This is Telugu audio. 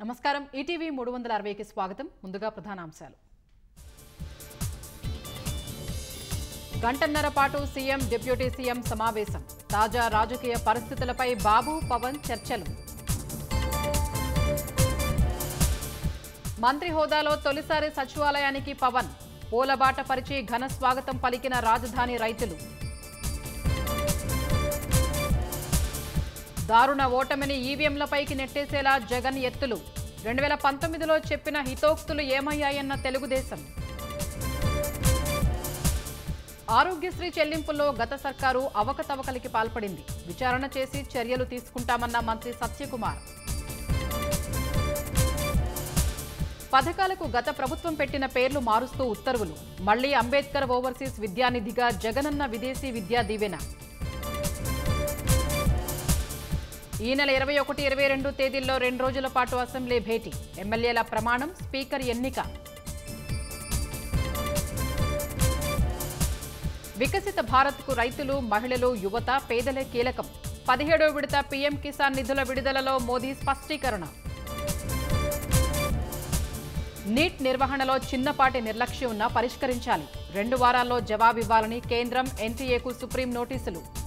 నమస్కారం ఈటీవీ మూడు వందల అరవైకి స్వాగతం ముందుగా ప్రధానాంశాలు గంటన్నర పాటు సీఎం డిప్యూటీ సీఎం సమావేశం తాజా రాజకీయ పరిస్థితులపై బాబు పవన్ చర్చలు మంత్రి హోదాలో తొలిసారి సచివాలయానికి పవన్ పూలబాట పరిచి ఘన స్వాగతం పలికిన రాజధాని రైతులు దారుణ ఓటమిని ఈవీఎంలపైకి నెట్టేసేలా జగన్ ఎత్తులు రెండు వేల పంతొమ్మిదిలో చెప్పిన హితోక్తులు ఏమయ్యాయన్న తెలుగుదేశం ఆరోగ్యశ్రీ చెల్లింపుల్లో గత సర్కారు అవకతవకలికి పాల్పడింది విచారణ చేసి చర్యలు తీసుకుంటామన్న మంత్రి సత్యకుమార్ పథకాలకు గత ప్రభుత్వం పెట్టిన పేర్లు మారుస్తూ ఉత్తర్వులు మళ్లీ అంబేద్కర్ ఓవర్సీస్ విద్యానిధిగా జగనన్న విదేశీ విద్యా దీవెన ఈ నెల ఇరవై ఒకటి ఇరవై రెండు తేదీల్లో రెండు రోజుల పాటు అసెంబ్లీ భేటీ ఎమ్మెల్యేల ప్రమాణం స్పీకర్ ఎన్నిక వికసిత భారత్కు రైతులు మహిళలు యువత పేదలే కీలకం పదిహేడో విడత పీఎం కిసాన్ నిధుల విడుదలలో మోదీ స్పష్టీకరణ నీట్ నిర్వహణలో చిన్నపాటి నిర్లక్ష్యం ఉన్నా పరిష్కరించాలి రెండు వారాల్లో జవాబివ్వాలని కేంద్రం ఎన్టీఏకు సుప్రీం నోటీసులు